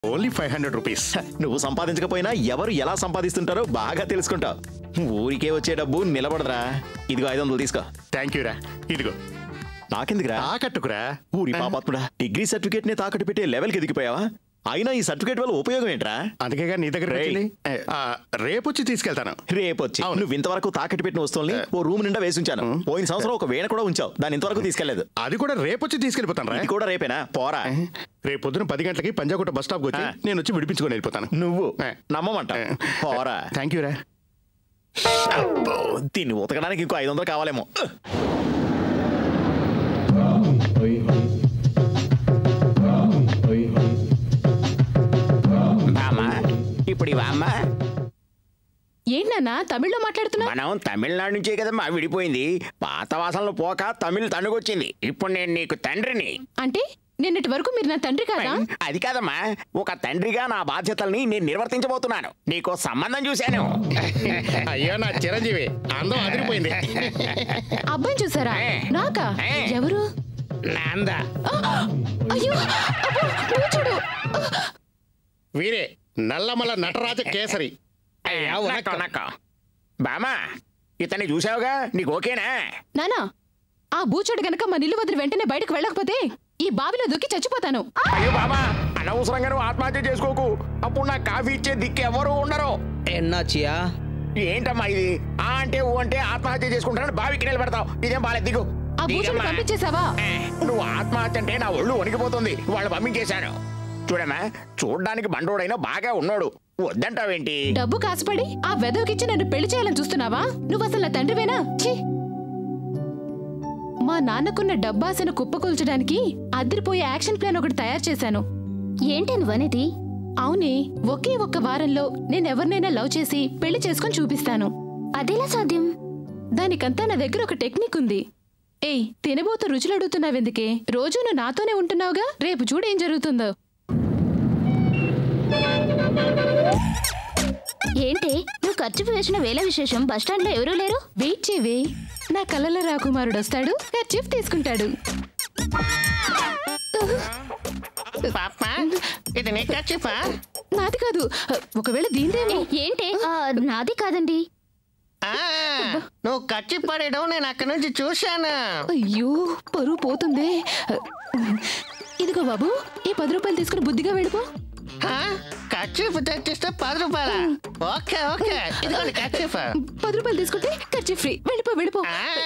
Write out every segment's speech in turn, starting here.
Only five hundred rupees నువ్వు సంపాదించకపోయినా ఎవరు ఎలా సంపాదిస్తుంటారో బాగా తెలుసుకుంటావు ఊరికే వచ్చే డబ్బు నిలబడదురా ఇదిగో ఐదు వందలు తీసుకో థ్యాంక్ యూ రా ఇదిగో నాకెందుకురా తాకట్టుకురా ఊరి పాపాత్ముడా డిగ్రీ సర్టిఫికేట్ ని తాకట్టు పెట్టే లెవెల్కి ఎదిగిపోయావా అయినా ఈ సర్టిఫికేట్ వల్ల ఉపయోగం ఏంట్రా అందుకేగా నీ దగ్గర రేయ్. రేపు వచ్చి తీసుకెళ్తాను రేపు వచ్చి అవును. నువ్వు ఇంతవరకు తాకట్టు పెట్టిన వస్తువుల్ని ఓ రూమ్ నిండా వేసి ఉంచాను పోయిన సంవత్సరం ఒక వేణ కూడా ఉంచావు దాని ఇంతవరకు తీసుకెళ్లేదు అది కూడా రేపు వచ్చి తీసుకెళ్ళిపోతాను రా ఇది కూడా రేపేనా పోరా రేపు పొద్దున పది గంటలకి పంజాగుట్ట బస్ స్టాప్ వచ్చి ఆ. నేను వచ్చి విడిపించుకొని వెళ్ళిపోతాను నువ్వు ఏ. నమ్మమంట పోరా థ్యాంక్ యూ రా అబ్బో, దీన్ని ఉతకడానికి ఇంకో ఐదు వందలు కావాలేమో బామ్మ ఇప్పుడు ఇవమ్మ ఏంటన్నా తమిళ్లో మాట్లాడుతున్నా మనం తమిళనాడు నుంచే కదమ్మా విడిపోయింది పాత వాసనలు పోక తమిళ్ తనుగొచ్చింది ఇప్పుడు నేను నీకు తండ్రిని అంటే నిన్నటి వరకు మీరు నా తండ్రి కాదా అది కాదమ్మా ఒక తండ్రిగా నా బాధ్యతల్ని నేను నిర్వర్తించబోతున్నాను నీకో సంబంధం చూశాను అయ్యో నా చిరంజీవి అందం అదిరిపోయింది అబ్బాయిని చూసారా ఏ. నాకా ఏ. ఎవరు నాందా ఆ! అయ్యో అబ్బో, నువ్వు చూడు వీరే నల్లమల నటరాజ కేసరి నక్కో, నక్కో. బామ్మా ఇతన్ని చూసావుగా నీకు ఓకేనా నానా ఆ బూచోడు గనక మా నిల్లు వదిలి వెంటనే బయటకు వెళ్ళకపోతే ఈ బావిలో దూకి చచ్చిపోతాను ఆ! అయ్యో బాబా అనవసరంగా నువ్వు ఆత్మహత్య చేసుకోకు అప్పుడు నాకు కాఫీ ఇచ్చే దిక్కు ఎవరు ఉండరు ఎన్నాచియా ఏంటమ్మా ఇది ఆ అంటే ఊ అంటే ఆత్మహత్య చేసుకుంటానని బావికి నిలబెడతావు ఇదేం బాలేదు దిగు ఆ బూచోడు దిగమ్మా. పంపించేశావా ఏ, నువ్వు ఆత్మహత్య అంటే నా ఒళ్ళు వణికిపోతుంది వాళ్ళు పంపించేశాను చూడమ్మా చూడ్డానికి బండోడైనా బాగా ఉన్నాడు వద్దంటావేంటి డబ్బు కాసుపడి ఆ వెదవికిచ్చి నన్ను పెళ్లి చేయాలని చూస్తున్నావా నువ్వు అసలు నా తండ్రివేనా ఛీ మా నాన్నకున్న డబ్బాసను కుప్పకొల్చడానికి అద్దరిపోయే యాక్షన్ ప్లాన్ ఒకటి తయారు చేశాను ఏంటి నువ్వనేది అవునే ఒకే ఒక్క వారంలో నేను ఎవరినైనా లవ్ చేసి పెళ్లి చేసుకొని చూపిస్తాను అదెలా సాధ్యం దానికంతా నా దగ్గర ఒక టెక్నిక్ ఉంది ఏయ్ తినబోతూ రుచులు అడుగుతున్నావెందుకే రోజు నువ్వు నాతోనే ఉంటున్నావుగా రేపు చూడేం జరుగుతుందో ఏంటి నువ్వు ఖర్చు వేసిన వేల విశేషం బస్టాండ్ లో ఎవరూ లేరు వెయిట్ చేయవే నా కళ్ళల రాకుమారుడు వస్తాడు ఖర్చీఫ్ తీసుకుంటాడు ఇది నీ కచ్చిపా నాది కాదు ఒకవేళ దీందేమో ఏంటి ఆ, నాది కాదండి నువ్వు కచ్చి పడేయడం నేను అక్కడి నుంచి చూశాను అయ్యో పరువు పోతుందే ఇదిగో బాబు ఈ పది రూపాయలు తీసుకుని బుద్ధిగా వెళ్ళిపో కచ్చిఫ్ తెచ్చిస్తే పది రూపాయల ఓకే ఓకే ఇదిగోండి కచ్చిఫ్ పది రూపాయలు తీసుకుంటే ఖర్చు ఫ్రీ వెళ్ళిపో వెళ్ళిపో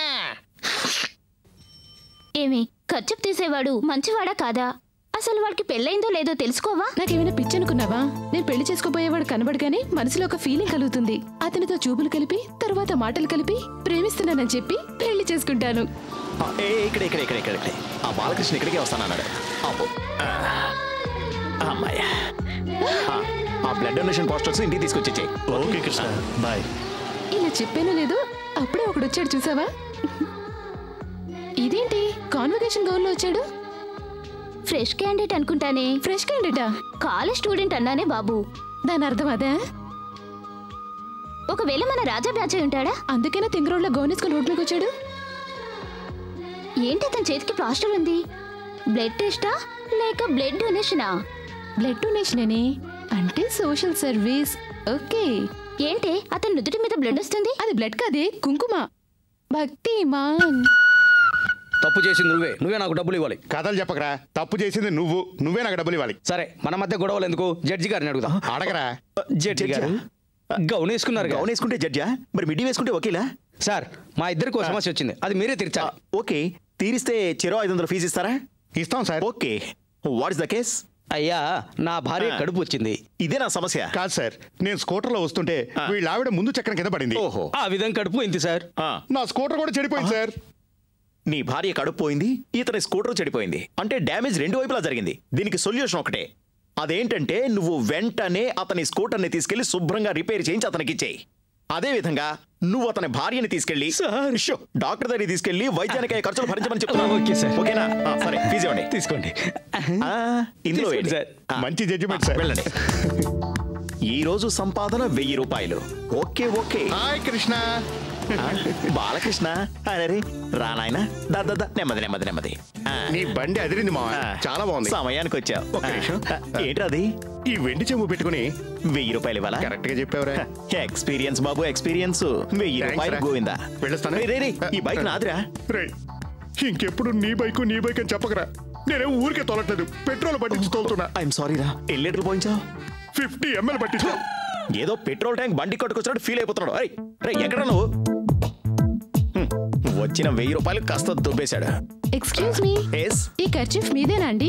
ఏమి ఖర్చు తీసేవాడు మంచివాడా కాదా అసలు వాడికి పెళ్ళైందో లేదో తెలుసుకోవా నాకేమైనా పిచ్చి అనుకున్నావా నేను పెళ్లి చేసుకోపోయేవాడు కనబడగానే మనసులో ఒక ఫీలింగ్ కలుగుతుంది అతనితో చూపులు కలిపి తర్వాత మాటలు కలిపి ప్రేమిస్తున్నానని చెప్పి పెళ్లి చేసుకుంటాను ఆ, ఏ ఇక్కడ ఇక్కడ ఇక్కడ ఇక్కడ ఇక్కడ. ఆ బాలకృష్ణ ఇక్కడికే వస్తానన్నాడు అబ్బో. ఆ. అమ్మాయ్యా ఆ, ఆ బ్లడ్ డొనేషన్ పోస్టర్స్ ఇంటికి తీసుకొచ్చేచ్చాయి ఓకే కృష్ణ బాయ్ ఇలా చెప్పానో లేదో అప్పుడే ఒకడు వచ్చాడు చూసావా ఇదేంటి కాన్వకేషన్ గౌన్ లో వచ్చాడు ఫ్రెష్ క్యాండిడేట్ అనుకుంటానే ఫ్రెష్ క్యాండిడేటా కాలేజ్ స్టూడెంట్ అన్నానే బాబు దాని అర్థం అదే ఒకవేళ మన రాజా బ్యాచ్ అయి ఉంటాడా అందుకేనా తింగరోడ్లో గౌన్ వేసుకుని రోడ్ మీదకి వచ్చాడు ఏంటి అతని చేతికి ప్లాస్టర్ ఉంది బ్లడ్ టెస్టా లేక బ్లడ్ డొనేషనా బ్లడ్ డొనేషన్ అని అంటే సోషల్ సర్వీస్ ఓకే ఏంటి అతని నుదుటి మీద బ్లడ్ వస్తుంది అది బ్లడ్ కాదే కుంకుమ భక్తి మాన్ తప్పు చేసింది నువ్వే నువ్వే నాకు డబ్బులు ఇవ్వాలి కథలు చెప్పకరా తప్పు చేసింది నువ్వు నువ్వే నాకు డబ్బులు ఇవ్వాలి సరే మన మధ్య గొడవలు ఎందుకు జడ్జి గారిని అడుగుదా అడగరా జడ్జి గారు గౌన్ వేసుకున్నారు గౌన్ వేసుకుంటే జడ్జా మరి మిడ్డీ వేసుకుంటే వకీలా సార్ మా ఇద్దరికి ఒక సమస్య వచ్చింది అది మీరే తీర్చాలి ఓకే తీరిస్తే చెరో ఐదు వందలు ఫీజు ఇస్తారా ఇస్తాం sir okay what is the case అయ్యా నా భార్య ఆ. కడుపు వచ్చింది ఇదే నా సమస్య కాదు సార్ నేను స్కూటర్లో వస్తుంటే వీళ్ళ ఆవిడ ముందు చక్రం కింద పడింది ఓహో ఆ విధంగా కడుపు ఇంది సార్ ఆ, నా స్కూటర్ కూడా చెడిపోయింది సార్ నీ భార్య కడుపు పోయింది ఇతని స్కూటర్ చెడిపోయింది అంటే డ్యామేజ్ రెండు వైపులా జరిగింది దీనికి సొల్యూషన్ ఒకటే అదేంటంటే నువ్వు వెంటనే అతని స్కూటర్ని తీసుకెళ్లి శుభ్రంగా రిపేర్ చేయించి అతనికి ఇచ్చేయి అదే విధంగా నువ్వు అతని భార్యని తీసుకెళ్లి షో, డాక్టర్ దగ్గరికి తీసుకెళ్లి వైద్యానికి అయ్యే ఖర్చులు భరించమని చెప్తున్నాను ఓకే సార్. ఓకేనా ఆ, సరే ఫీజు ఇవ్వండి తీసుకోండి ఆ, ఇందులో తీసుకోండి వేయండి. సార్. ఆ, మంచి జడ్జిమెంట్ సార్ వెళ్ళండి ఈ రోజు సంపాదన వెయ్యి రూపాయలు ఓకే ఓకే హాయ్ కృష్ణ ఆ, బాలకృష్ణ అరే రా నాయన దా దా, దా. నెమ్మది నెమ్మది నెమ్మది ఆ, నీ బండి అదిరింది మావా ఆ, చాలా బాగుంది సమయానికి వచ్చావు ఒక్క నిమిషం. ఏంటది ఈ వెండి చెంబు పెట్టుకుని వెయ్యి రూపాయలు ఇవ్వాలా కరెక్ట్ గా చెప్పావురా ఎక్స్పీరియన్స్ బాబు ఎక్స్పీరియన్స్ వెయ్యి Thanks రూపాయలు రా. గోవిందా వెళ్ళొస్తాను. రే, రే, రే, ఈ బైక్ నాదిరా రేయ్, ఇంకెప్పుడు నీ బైక్ నీ బైక్ అని చెప్పకరా నేనేం ఊరికే తోలట్లేదు పెట్రోల్ పట్టించి తోలుతున్నా ఐఎమ్ సారీ రా ఎన్ని లీటర్లు పోయించావు ఫిఫ్టీ ఎంఎల్ పట్టించా ఏదో పెట్రోల్ ట్యాంక్ బండి కొట్టుకొచ్చినట్టు ఫీల్ అయిపోతున్నాడు అరే రే ఎక్కడ నువ్వు హ్మ్, వచ్చిన వెయ్యి రూపాయలు కాస్త దుబ్బేశాడు ఎక్స్క్యూజ్ మీ ఎస్ ఈ కర్చీఫ్ మీదేనా అండి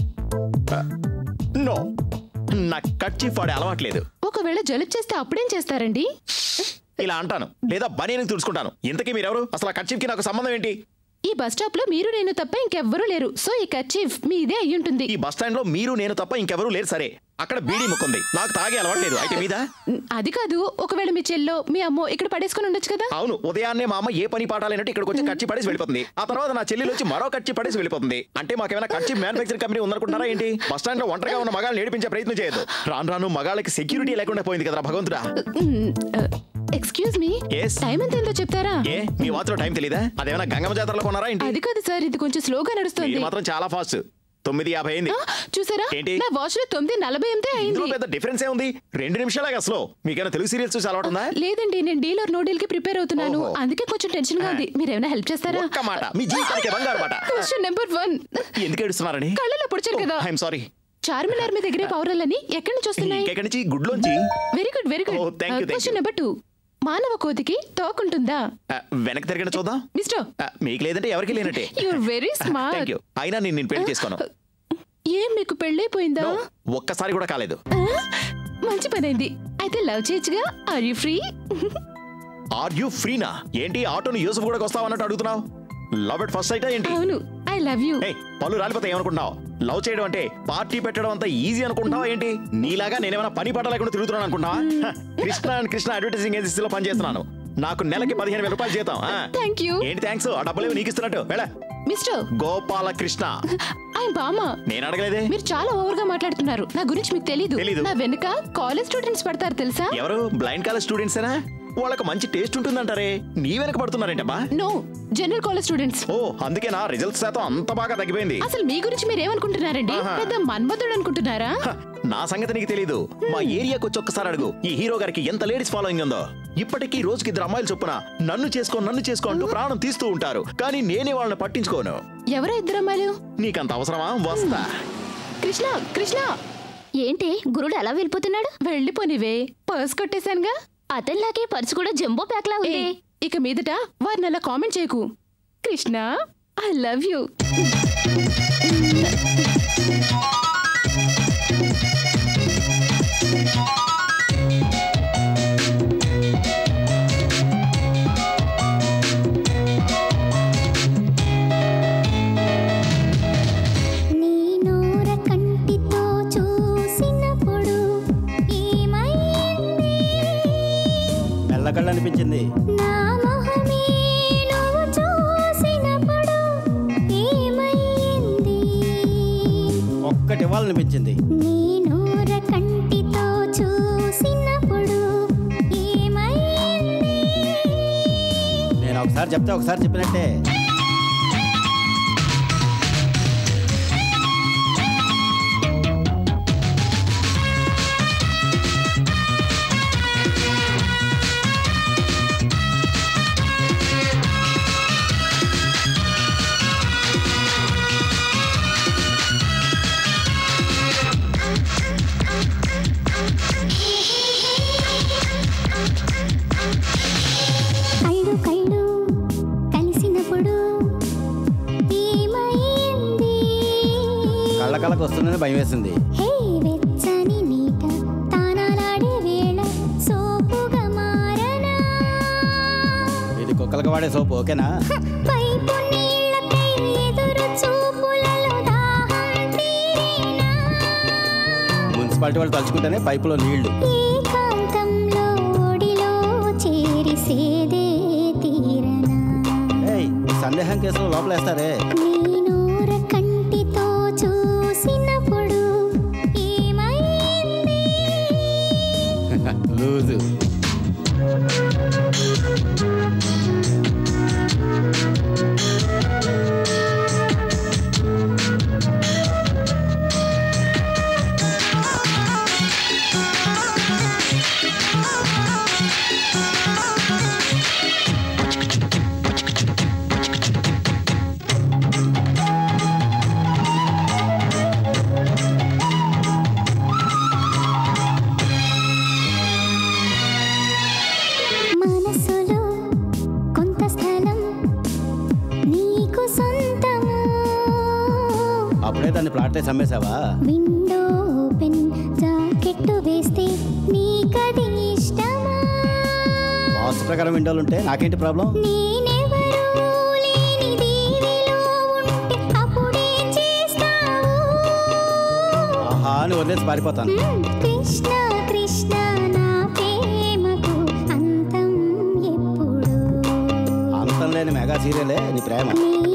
నో నాకు కట్ చీఫ్ వాడే అలవాట్లేదు ఒకవేళ జలుబు చేస్తే అప్పుడేం చేస్తారండి ఇలా అంటాను లేదా బనీని తుడుచుకుంటాను ఇంతకీ మీరెవరు అసలు ఆ కట్ చీఫ్కి నాకు సంబంధం ఏంటి ఈ బస్ స్టాప్ లో మీరు నేను తప్ప ఇంకెవ్వరూ లేరు సో ఈ కర్చీఫ్ మీదే అయ్యుంటుంది ఈ బస్ స్టాండ్ లో మీరు నేను తప్ప ఇంకెవరూ లేరు సరే అక్కడ బీడీ ముక్కుంది నాకు తాగే అలవాట్లేదు అయితే మీద అది కాదు ఒకవేళ మీ చెల్లో మీ అమ్మో ఇక్కడ పడేసుకుని ఉండొచ్చు కదా అవును ఉదయాన్నే మా అమ్మ ఏ పని పాఠాలైనట్టు ఇక్కడికి వచ్చి కచ్చి పడేసి వెళ్ళిపోతుంది ఆ తర్వాత నా చెల్లెలు వచ్చి మరో కచ్చి పడేసి వెళ్ళిపోతుంది అంటే మాకేమైనా కచ్చి మ్యానుఫాక్చరింగ్ కంపెనీ ఉందనుకుంటారా ఏంటి బస్ స్టాండ్ లో ఒంటరిగా ఉన్న మగాళ్ళని ఏడిపించే ప్రయత్నం చేయదు రాను రాను మగాళ్ళకి సెక్యూరిటీ లేకుండా పోయింది కదా భగవంతుడా ఎక్స్క్యూజ్ మీ Yes. టైం ఎంత ఎంతో చెప్తారా ఏ మీ మాత్రం టైం తెలీదా అదేమైనా గంగమ్మ జాతరలో కొన్నారా ఏంటి అది కాదు సార్ ఇది కొంచెం స్లోగా నడుస్తుంది మీరు మాత్రం చాలా ఫాస్ట్ తొమ్మిది యాభై అయింది ఆ, చూసారా ఏంటి? నా వాచ్ లో తొమ్మిది నలభై ఎనిమిది ఇందులో అయింది పెద్ద డిఫరెన్స్ ఏ ఉంది రెండు నిమిషాలే అసలు మీకైనా తెలుగు సీరియల్స్ చూసి అలవాటు ఉందా లేదండి నేను డీల్ ఆర్ నో డీల్ కి ప్రిపేర్ అవుతున్నాను ఓహో. అందుకే కొంచెం టెన్షన్ గా ఉంది మీరు ఏమైనా హెల్ప్ చేస్తారా ఒక్క మాట మీ జీవితానికి బంగారు మాట క్వశ్చన్ నెంబర్ వన్ ఎందుకు ఏడుస్తున్నారని కళ్ళలో పొడిచారు కదా ఐఎమ్ సారీ చార్మినార్ మీద ఎగిరే పౌరాలని ఎక్కడి నుంచి వస్తున్నాయి ఇంకెక్కడి నుంచి గుడ్లోంచి very good very Oh, good thank you, thank question you. Number two మానవ కోతికి తోకుంటుందా ఆ, వెనక్కి తిరగండి చూద్దాం మిస్టర్ ఆ, మీకు లేదంటే ఎవరికి లేనట్టే you're very thank smart you అయినా నేను నేను పెళ్లి చేసుకోను ఏం మీకు పెళ్ళైపోయిందా No, ఒక్కసారి కూడా కాలేదు ఆ? మంచి పనైంది అయితే లవ్ చేయొచ్చుగా are you free are you ఫ్రీనా ఏంటి ఆటోని యూసఫ్ కూడా వస్తావన్నట్టు అడుగుతున్నావు లవ్ ఎట్ ఫస్ట్ అయితే ఏంటి అవును ఐ లవ్ యూ ఏయ్ పళ్ళు రాలిపోతాయి ఏమనుకుంటున్నావు లవ్ చేయడం అంటే పార్టీ పెట్టడం అంత ఈజీ అనుకుంటున్నావా ఏంటి నీలాగా నేనేమైనా పని పట్ట లేకుండా తిరుగుతున్నాను అనుకుంటున్నావా హ, కృష్ణ అండ్ కృష్ణ అడ్వర్టైజింగ్ ఏజెన్సీలో పనిచేస్తున్నాను నాకు నెలకి పదిహేను వేల రూపాయలు జీతం ఆ. థ్యాంక్ యూ ఏంటి థ్యాంక్స్ ఆ డబ్బులేవి నీకు ఇస్తున్నట్టు వెళ్ళ మిస్టర్ గోపాలకృష్ణ ఐ బామా నేను అడగలేదే మీరు చాలా ఓవర్ గా మాట్లాడుతున్నారు నా గురించి మీకు తెలీదు తెలీదు. నా వెనుక కాలేజ్ స్టూడెంట్స్ పడతారు తెలుసా ఎవరు బ్లైండ్ కాలేజ్ స్టూడెంట్సేనా వాళ్ళకి మంచి టేస్ట్ ఉంటుందంటారే నీ వెనక పడుతున్నారేంటబ్బా నో జనరల్ కాలేజ్ స్టూడెంట్స్ ఓ అందుకే నా రిజల్ట్ శాతం అంత బాగా తగ్గిపోయింది అసలు మీ గురించి మీరు ఏమనుకుంటున్నారండి ఆహా. పెద్ద మన్మధుడు అనుకుంటున్నారా హ, నా సంగతి నీకు తెలీదు మా ఏరియాకి వచ్చి ఒక్కసారి అడుగు ఈ హీరో గారికి ఎంత లేడీస్ ఫాలోయింగ్ ఉందో ఇప్పటికీ రోజుకి ఇద్దరు అమ్మాయిలు చొప్పున నన్ను చేసుకో నన్ను చేసుకో అంటూ ప్రాణం తీస్తూ ఉంటారు కానీ నేనే వాళ్ళని పట్టించుకోను ఎవరో ఇద్దరు అమ్మాయిలు నీకంత అవసరమా వస్తా కృష్ణ కృష్ణ ఏంటి గురుడు ఎలా వెళ్ళిపోతున్నాడు వెళ్ళిపోనివే పర్స్ కొట్టేశానుగా అతనిలాగే పర్సు కూడా జంబో ప్యాక్ లా ఉంది ఏయ్, ఇక మీదట వారిని అలా కామెంట్ చేయకు కృష్ణ ఐ లవ్ యూ నీ నోర కంటితో చూసినప్పుడు ఏమైంది మెల్లకళ్ళు అనిపించింది నా మొహమే నువ్వు చూసినప్పుడు ఏమైంది ఒక్కటి ఇవ్వాలనిపించింది నీ నోర కంటితో చూసినప్పుడు ఏమైంది నేను ఒకసారి చెప్తే ఒకసారి చెప్పినట్టే కళ్ళు కళ్ళు కలిసినప్పుడు ఏమైంది కళ్ళ కళ్ళకు వస్తుందని భయం వేసింది హే వెచ్చని నీట తానాలాడే వేళ సోపుగా మారనా ఇది కుక్కలకు వాడే సోపు ఓకేనా పైపు నీళ్ళపై ఎదురు చూపులలో దాహం తీరేనా మున్సిపాలిటీ వాళ్ళు తలుచుకుంటేనే పైపులో నీళ్లు ఏకాంతంలో ఒడిలో చేరి సేదే తీరనా ఏయ్ ఈ సందేహం కేసులో లోపలేస్తారే నీ నూర కంటితో చూసినప్పుడు ఏమైంది లూజు కట్టేసి అమ్మేశావా విండో ఓపెన్ జాకెట్టు వేస్తే నీకది ఇష్టమా వాస్తు ప్రకారం విండోలు ఉంటే నాకేంటి ప్రాబ్లం నేనెవరూ లేని దీవిలో ఉంటే అప్పుడేం చేస్తావు ఆహా అని వదిలేసి పారిపోతాను మ్మ్. కృష్ణ కృష్ణ నా ప్రేమకు అంతం ఎప్పుడు అంతం లేని మెగా సీరియలే నీ ప్రేమ నీ